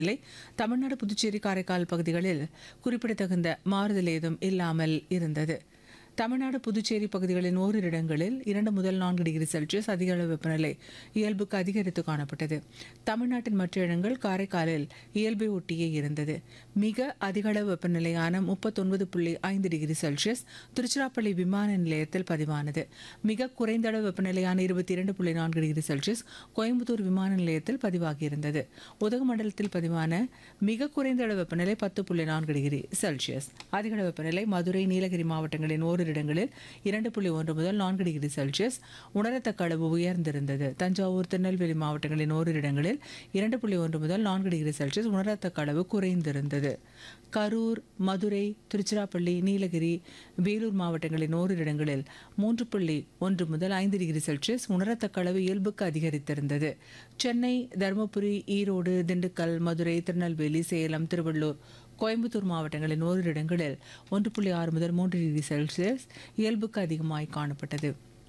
நிலை தமிழ்நாடு புதுச்சேரி காரைக்கால் பகுதிகளில் குறிப்பிடத்தகுந்த மாறுதல் ஏதும் இல்லாமல் இருந்தது தமிழ்நாடு புதுச்சேரி பகுதிகளின் ஓரிரு இடங்களில் இரண்டு முதல் நான்கு டிகிரி செல்சியஸ் அதிக அளவு வெப்பநிலை இயல்புக்கு அதிகரித்து காணப்பட்டது தமிழ்நாட்டின் மற்ற இடங்கள் காரைக்காலில் இயல்பை ஒட்டியே இருந்தது மிக அதிக அளவு வெப்பநிலையான முப்பத்தொன்பது புள்ளி ஐந்து டிகிரி செல்சியஸ் திருச்சிராப்பள்ளி விமான நிலையத்தில் பதிவானது மிக குறைந்த அளவு வெப்பநிலையான இருபத்தி இரண்டு புள்ளி நான்கு டிகிரி செல்சியஸ் கோயம்புத்தூர் விமான நிலையத்தில் பதிவாகியிருந்தது உதகமண்டலத்தில் பதிவான மிக குறைந்த அளவு வெப்பநிலை பத்து புள்ளி நான்கு டிகிரி செல்சியஸ் அதிக அளவு வெப்பநிலை மதுரை நீலகிரி மாவட்டங்களின் ஓரிரு இடங்களில் இரண்டு புள்ளி ஒன்று முதல் நான்கு டிகிரி செல்சியஸ் உணரத்தக்க அளவு உயர்ந்திருந்தது தஞ்சாவூர் திருநெல்வேலி மாவட்டங்களின் ஓரிரு இடங்களில் இரண்டு புள்ளி ஒன்று முதல் நான்கு டிகிரி செல்சியஸ் உணரத்தக்க அளவு குறைந்திருந்தது கரூர் மதுரை திருச்சிராப்பள்ளி நீலகிரி வேலூர் மாவட்டங்களின் ஓரிரு இடங்களில் மூன்று புள்ளி ஒன்று முதல் ஐந்து டிகிரி செல்சியஸ் உணரத்தக்க அளவு இயல்புக்கு அதிகரித்திருந்தது சென்னை தருமபுரி ஈரோடு திண்டுக்கல் மதுரை திருநெல்வேலி சேலம் திருவள்ளூர் கோயம்புத்தூர் மாவட்டங்களின் ஓரிரு இடங்களில் ஒன்று புள்ளி ஆறு முதல் மூன்று டிகிரி செல்சியஸ் இயல்புக்கு அதிகமாய் காணப்பட்டது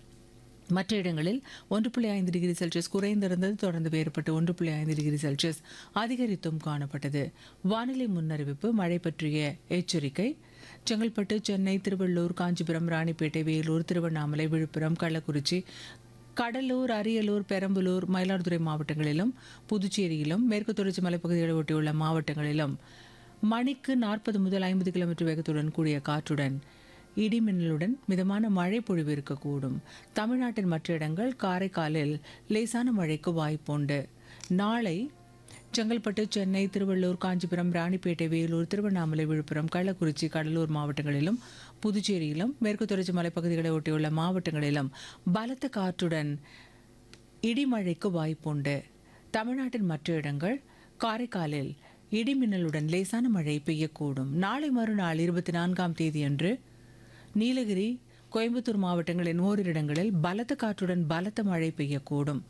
மற்ற இடங்களில் ஒன்று புள்ளி ஐந்து டிகிரி செல்சியஸ் குறைந்திருந்தது தொடர்ந்து வேறுபட்டு ஒன்று புள்ளி ஐந்து டிகிரி செல்சியஸ் அதிகரித்தும் காணப்பட்டது வானிலை முன்னறிவிப்பு மழை பற்றிய எச்சரிக்கை செங்கல்பட்டு சென்னை திருவள்ளூர் காஞ்சிபுரம் ராணிப்பேட்டை வேலூர் திருவண்ணாமலை விழுப்புரம் கள்ளக்குறிச்சி கடலூர் அரியலூர் பெரம்பலூர் மயிலாடுதுறை மாவட்டங்களிலும் புதுச்சேரியிலும் மேற்கு தொடர்ச்சி மலைப்பகுதிகளை ஒட்டியுள்ள மாவட்டங்களிலும் மணிக்கு நாற்பது முதல் ஐம்பது கிலோமீட்டர் வேகத்துடன் கூடிய காற்றுடன் இடிமின்னலுடன் மிதமான மழை பொழிவு இருக்கக்கூடும் தமிழ்நாட்டின் மற்ற இடங்கள் காரைக்காலில் லேசான மழைக்கு வாய்ப்புண்டு நாளை செங்கல்பட்டு சென்னை திருவள்ளூர் காஞ்சிபுரம் ராணிப்பேட்டை வேலூர் திருவண்ணாமலை விழுப்புரம் கள்ளக்குறிச்சி கடலூர் மாவட்டங்களிலும் புதுச்சேரியிலும் மேற்கு தொடர்ச்சி மலைப்பகுதிகளை ஒட்டியுள்ள மாவட்டங்களிலும் பலத்த காற்றுடன் இடிமழைக்கு வாய்ப்புண்டு தமிழ்நாட்டின் மற்ற இடங்கள் காரைக்காலில் இடிமின்னலுடன் லேசான மழை பெய்யக்கூடும் நாளை மறுநாள் இருபத்தி நான்காம் தேதியன்று நீலகிரி கோயம்புத்தூர் மாவட்டங்களின் ஓரிரு இடங்களில் பலத்த காற்றுடன் பலத்த மழை பெய்யக்கூடும்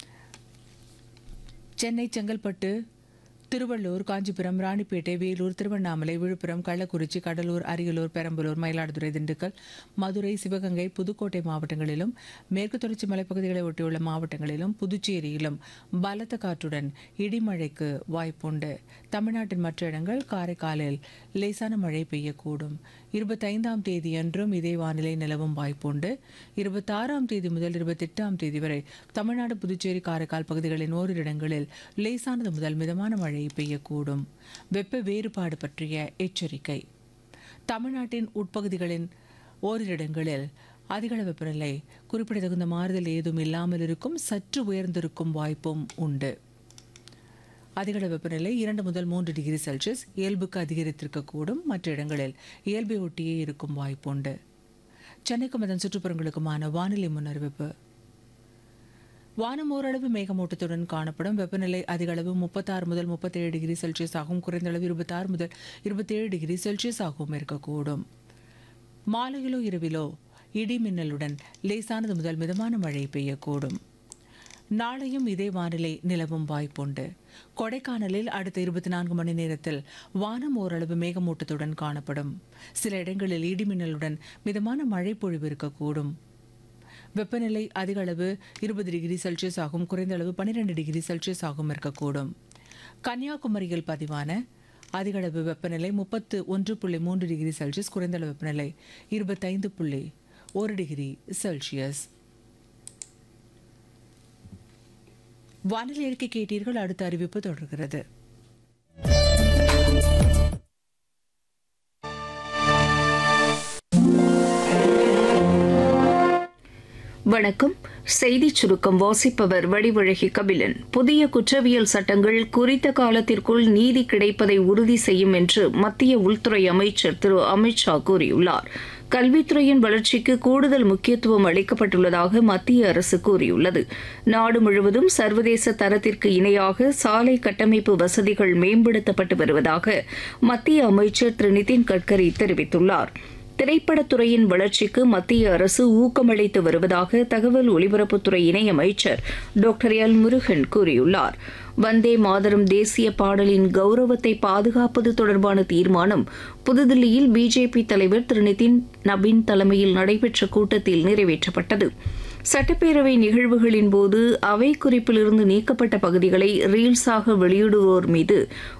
சென்னை செங்கல்பட்டு திருவள்ளூர் காஞ்சிபுரம் ராணிப்பேட்டை வேலூர் திருவண்ணாமலை விழுப்புரம் கள்ளக்குறிச்சி கடலூர் அரியலூர் பெரம்பலூர் மயிலாடுதுறை திண்டுக்கல் மதுரை சிவகங்கை புதுக்கோட்டை மாவட்டங்களிலும் மேற்கு தொடர்ச்சி மலைப்பகுதிகளை ஒட்டியுள்ள மாவட்டங்களிலும் புதுச்சேரியிலும் பலத்த காற்றுடன் இடிமழைக்கு வாய்ப்புண்டு தமிழ்நாட்டின் மற்ற இடங்கள் காரைக்காலில் லேசான மழை பெய்யக்கூடும் இருபத்தைந்தாம் தேதியன்றும் இதே வானிலை நிலவும் வாய்ப்புண்டு இருபத்தாறாம் தேதி முதல் இருபத்தெட்டாம் தேதி வரை தமிழ்நாடு புதுச்சேரி காரைக்கால் பகுதிகளின் ஓரிரு இடங்களில் லேசானது முதல் மிதமான மழை பெய்யக்கூடும் வெப்ப வேறுபாடு பற்றிய எச்சரிக்கை தமிழ்நாட்டின் உட்பகுதிகளின் ஓரிரு இடங்களில் அதிகள வெப்பநிலை குறிப்பிடத்தகுந்த மாறுதல் ஏதும் இல்லாமல் இருக்கும் சற்று உயர்ந்திருக்கும் வாய்ப்பும் உண்டு அதிகள வெப்பநிலை இரண்டு முதல் மூன்று டிகிரி செல்சியஸ் இயல்புக்கு அதிகரித்திருக்கக்கூடும் மற்ற இடங்களில் இயல்பை ஒட்டியே இருக்கும் வாய்ப்புண்டு சென்னைக்கும் அதன் சுற்றுப்புறங்களுக்குமான வானிலை முன்னறிவிப்பு வானம் ஓரளவு மேகமூட்டத்துடன் காணப்படும் வெப்பநிலை அதிக அளவு முப்பத்தாறு முதல் முப்பத்தேழு டிகிரி செல்சியஸ் ஆகும் குறைந்த அளவு இருபத்தாறு முதல் இருபத்தேழு டிகிரி செல்சியஸ் ஆகவும் இருக்கக்கூடும் மாலையிலோ இரவிலோ இடி மின்னலுடன் லேசானது முதல் மிதமான மழை பெய்யக்கூடும் நாளையும் இதே வானிலை நிலவும் வாய்ப்புண்டு கொடைக்கானலில் அடுத்த இருபத்தி நான்கு மணி நேரத்தில் வானம் ஓரளவு மேகமூட்டத்துடன் காணப்படும் சில இடங்களில் இடிமின்னலுடன் மிதமான மழை பொழிவு இருக்கக்கூடும் வெப்பநிலை அதிக அளவு இருபது டிகிரி செல்சியஸ் ஆகும் குறைந்த அளவு பன்னிரெண்டு டிகிரி செல்சியஸ் ஆகும் இருக்கக்கூடும் கன்னியாகுமரியில் பதிவான அதிக அளவு வெப்பநிலை முப்பத்து ஒன்று புள்ளி மூன்று டிகிரி செல்சியஸ் குறைந்த அளவு வெப்பநிலை இருபத்தைந்து புள்ளி ஒரு டிகிரி செல்சியஸ் வானிலை அறிக்கை கேட்டீர்கள் அடுத்த அறிவிப்பு தொடர்கிறது வணக்கம் செய்திச் சுருக்கம் வாசிப்பவர் வடிவழகி கபிலன் புதிய குற்றவியல் சட்டங்கள் குறித்த காலத்திற்குள் நீதி கிடைப்பதை உறுதி செய்யும் என்று மத்திய உள்துறை அமைச்சர் திரு அமித்ஷா கூறியுள்ளார் கல்வித்துறையின் வளர்ச்சிக்கு கூடுதல் முக்கியத்துவம் அளிக்கப்பட்டுள்ளதாக மத்திய அரசு கூறியுள்ளது நாடு முழுவதும் சர்வதேச தரத்திற்கு இணையாக சாலை கட்டமைப்பு வசதிகள் மேம்படுத்தப்பட்டு வருவதாக மத்திய அமைச்சர் திரு நிதின் கட்கரி தெரிவித்துள்ளார் திரைப்படத்துறையின் வளர்ச்சிக்கு மத்திய அரசு ஊக்கமளித்து வருவதாக தகவல் ஒலிபரப்புத்துறை இணையமைச்சர் டாக்டர் எல் முருகன் கூறியுள்ளார் வந்தே மாதரம் தேசிய பாடலின் கௌரவத்தை பாதுகாப்பது தொடர்பான தீர்மானம் புதுதில்லியில் பிஜேபி தலைவர் திரு நிதின் நபின் தலைமையில் நடைபெற்ற கூட்டத்தில் நிறைவேற்றப்பட்டது சட்டப்பேரவை நிகழ்வுகளின் போது அவை குறிப்பிலிருந்து நீக்கப்பட்ட பகுதிகளை ரீல்ஸாக வெளியிடுவோர் மீது